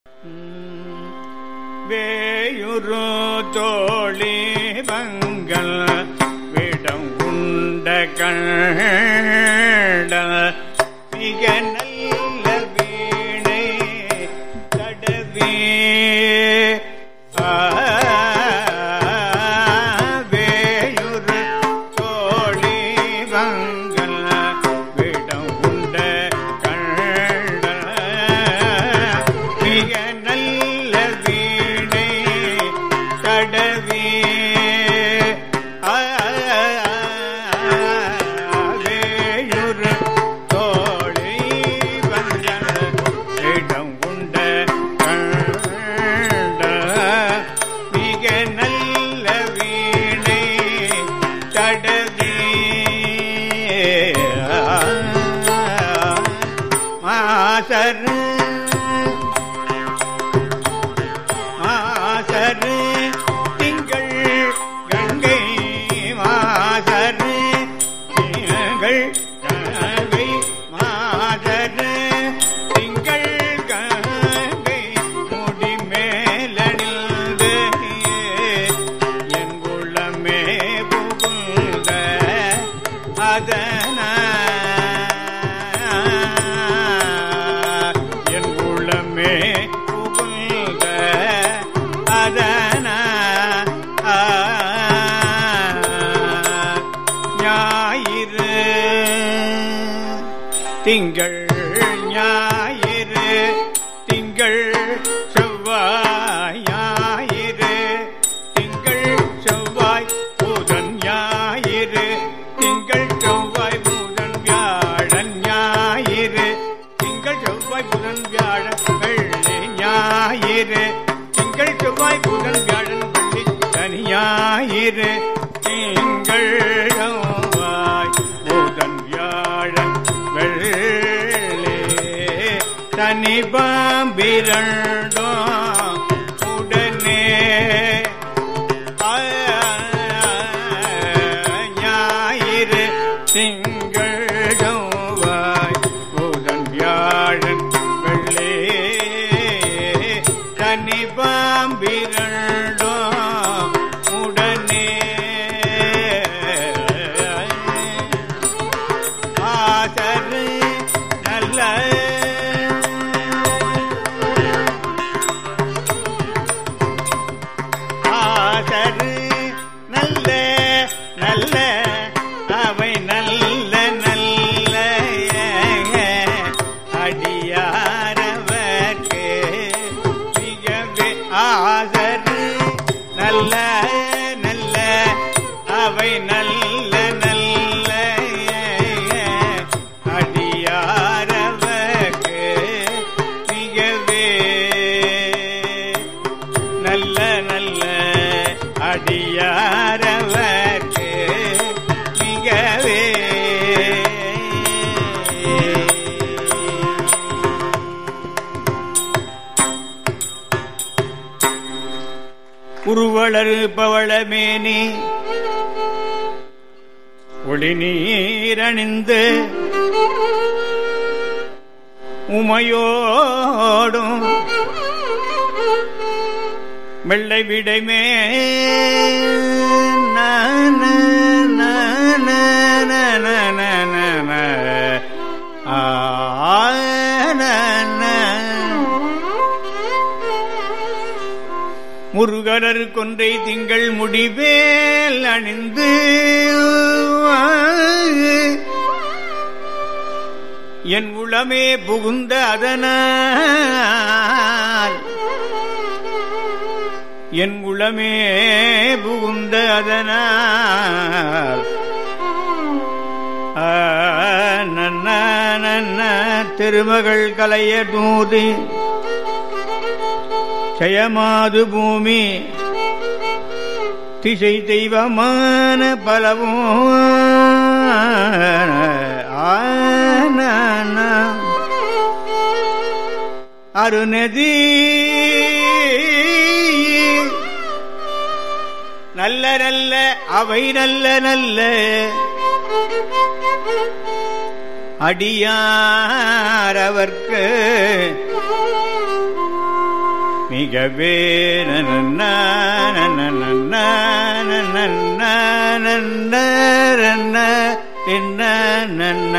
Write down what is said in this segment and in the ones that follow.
வேயுரு தோழி பங்கள் விடம் உண்ட கண்ட மிக நல்ல வீணை தடவே வேயுரு தோழி பங்கள் விடம் உண்ட கண்ட மிக நல்ல வீணை தடவே வேயுரு தோழி வந்தன இடம் உண்ட கண்ட மிக நல்ல வீணை தடவே மாசரு மாசரு திங்கள் கங்கை மாசரு திங்கள் கங்கை மாசரு திங்கள் கங்கை முடி மேலணிந்து என் உள்ளமே புகுந்த அதன என் உள்ளமே புகுந்த அதன ஞாயிறு திங்கள் ஞாயிறு திங்கள் செவ்வாய் ஞாயிறு திங்கள் செவ்வாய் புதன் ஞாயிறு திங்கள் செவ்வாய் புதன் வியாழன் ஞாயிறு திங்கள் செவ்வாய் புதன் வியாழன் வெள்ளி ஞாயிறு திங்கள் செவ்வாய் புதன் வியாழன் வெள்ளி சனி ஞாயிறு திங்கள் செவ்வாய் புதன் வியாழன் வெள்ளி தனி பாம்பிரண்டோ உடனே ஞாயிறு திங்கள் செவ்வாய் புதன் வியாழன் வெள்ளே தனி பாம்பிரண்டோ உடனே ஆசரு நல்ல ஆசரு நல்ல நல்ல அவை நல்ல நல்ல அடியாரவர்க்கு மிகவே ஆசரு நல்ல நல்ல அவை நல்ல நல்ல அடியாரவர்க்கு மிகவே நல்ல நல்ல அடியாரவர்க்கு மிகவே உருவளரு பவளமேனி ஒளி நீரணிந்து உமையோடும் வெள்ளை விடைமே நான, நான, நான, நான, நான. ஆ, நான. முருகரர் கொன்றை திங்கள் முடிவேல் அணிந்து என் உளமே புகுந்த அதனால் என் உளமே புகுந்த அதனால் ஆ, நன்ன நன்ன திருமகள் கலைய தூதி ஜெயமாது பூமி திசை தெய்வமான பலவும் ஆன அருணதி நல்ல நல்ல அவை நல்ல நல்ல அடியார் அவர்க்கு மிகவே நன்ன என்ன நன்ன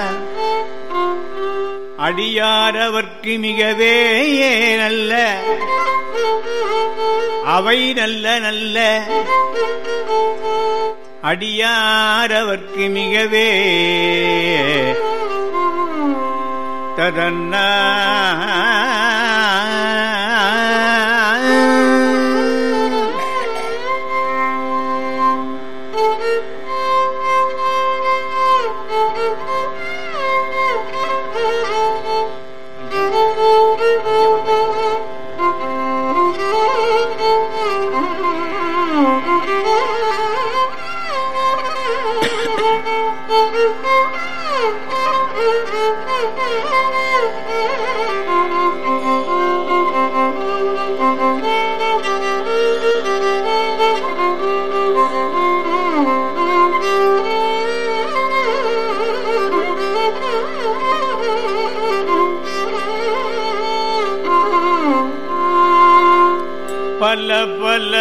அடியாரவர்க்கு மிகவே நல்ல அவை நல்ல நல்ல அடியாரவர்க்கு மிகவே ததன்ன பல பல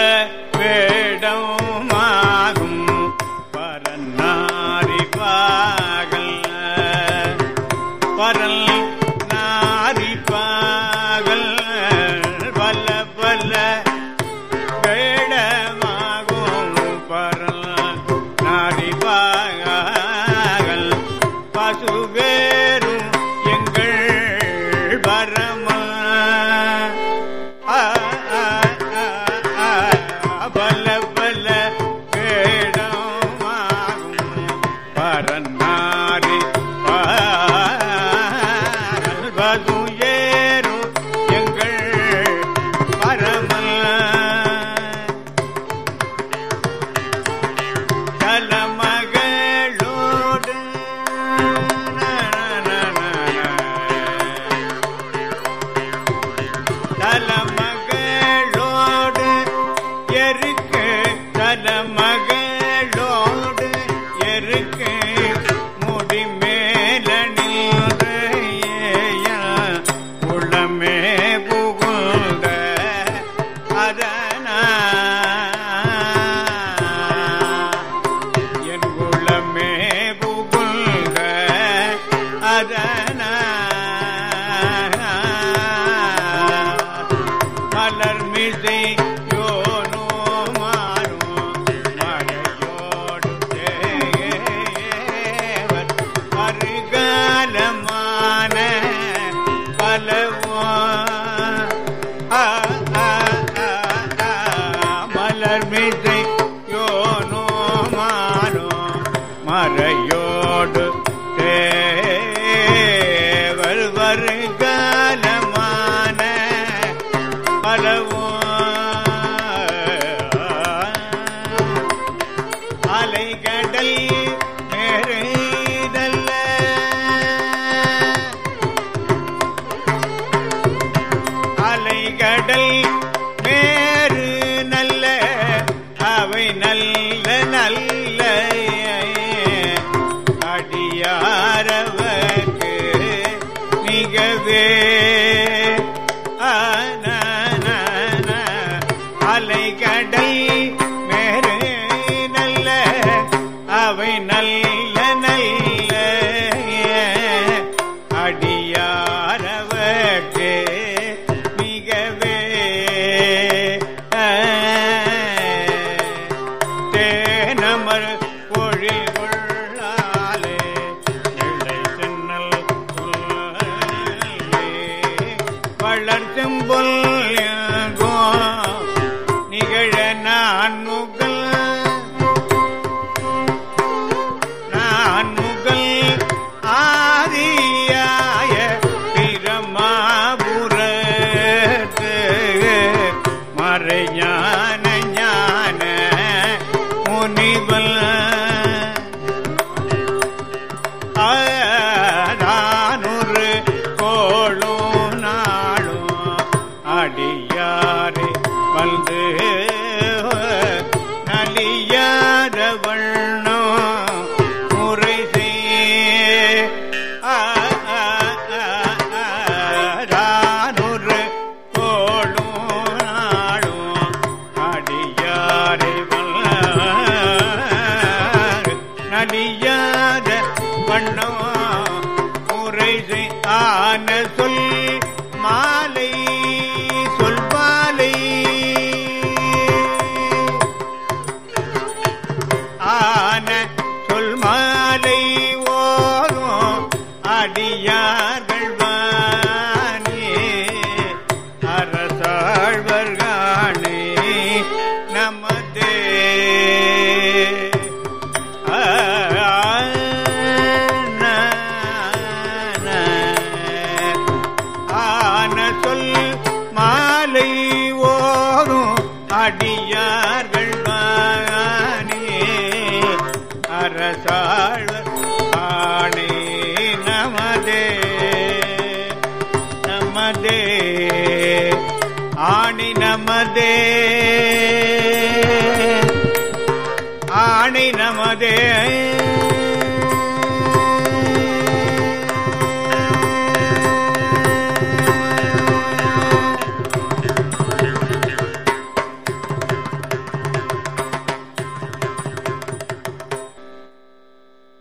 வேடமாகும் பரநாரி பாகல் பரல் நாரி பாகல் பல பல வேடமாகும் பரல் நாரி பாகல் பசுவேரும் எங்கள் பரம பல பல வேடமாகும் பரநாரி பதுயேரும் எங்கள் பரம தலமகளோடு தலமகளோடு எருக்கு தலமகளோடு எருக்கு முடி மேல உளமே புகுந்த அதனா என் உளமே புகுந்த அதனா மலர் மிசை யோனோ மானோ மறையோடு தேவர் அருகாலமான பலவோ ஆ, ஆ, ஆ, ஆ, மலர் மிசை யோனோ மானோ மறையோடு தேவர் வருகாலமான பலவோ அலைகடல் மேறைதல்ல அலைகடல் மேறு நல்ல அவை நல்ல நல்ல அடியாரவர்க்கு மிகவே ஆனான அலைகடல் மேறு நல்ல அவை நல்ல நல்ல அடியாரவர்க்கு மிகவே தேனமர் பொழில் கொள்ளாலே இளை சென்னல் சொல்லே வளர்த்தும் பொல்கோ நிகழ நான் முகல் நான் முகல் ஆதியாய பிரமாபுரத்து மறைஞான ஞான முனிவல் ஆனொரு கோளும் நாளும் சொல் மாலை சொல் மாலை ஆன சொல் மாலை ஓரும் அடியார்கள் வானே அரசாழ்வர்கானே நமதே ஆன சொல் மாலை ஓரும் அடியார்கள் வானே அரசாழ்வர் ஆணே நமதே நமதே ஆணி நமதே